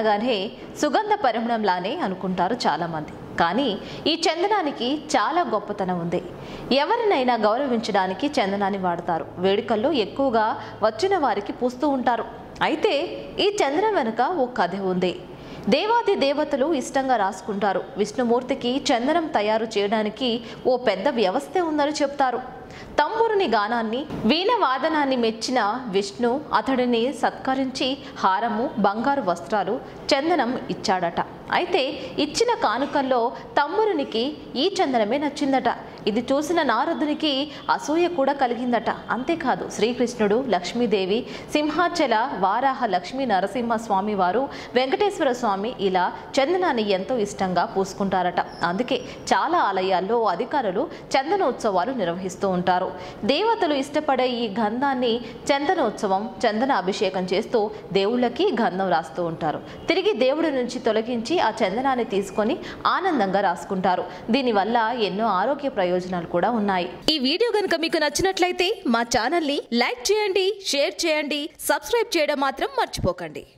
అనగానే సుగంధ పరిమళంలానే అనుకుంటారు చాలామంది కానీ ఈ చందనానికి చాలా గొప్పతనం ఉంది ఎవరినైనా గౌరవించడానికి చందనాన్ని వాడతారు వేడుకల్లో ఎక్కువగా వచ్చిన వారికి పూస్తూ ఉంటారు అయితే ఈ చందనం వెనుక ఓ కథ ఉంది దేవాది దేవతలు ఇష్టంగా రాసుకుంటారు విష్ణుమూర్తికి చందనం తయారు చేయడానికి ఓ పెద్ద వ్యవస్థే ఉందని చెప్తారు తంబురుని గానాన్ని వీణ వాదనాన్ని మెచ్చిన విష్ణు అతడిని సత్కరించి హారము బంగారు వస్త్రాలు చందనం ఇచ్చాడట అయితే ఇచ్చిన కానుకల్లో తంబురునికి ఈ చందనమే నచ్చిందట ఇది చూసిన నారదునికి అసూయ కూడా కలిగిందట అంతేకాదు శ్రీకృష్ణుడు లక్ష్మీదేవి సింహాచల వారాహ లక్ష్మీ నరసింహ స్వామి వారు వెంకటేశ్వర స్వామి ఇలా చందనాన్ని ఎంతో ఇష్టంగా పూసుకుంటారట అందుకే చాలా ఆలయాల్లో అధికారులు చందనోత్సవాలు నిర్వహిస్తూ ఉంటారు దేవతలు ఇష్టపడే ఈ గంధాన్ని చందనోత్సవం చందన అభిషేకం చేస్తూ దేవుళ్ళకి గంధం రాస్తూ ఉంటారు తిరిగి దేవుడి నుంచి తొలగించి ఆ చందనాన్ని తీసుకొని ఆనందంగా రాసుకుంటారు దీనివల్ల ఎన్నో ఆరోగ్య ప్రయోజనాలు కూడా ఉన్నాయి ఈ వీడియో గనుక మీకు నచ్చినట్లయితే మా ఛానల్ని లైక్ చేయండి షేర్ చేయండి సబ్స్క్రైబ్ చేయడం మాత్రం మర్చిపోకండి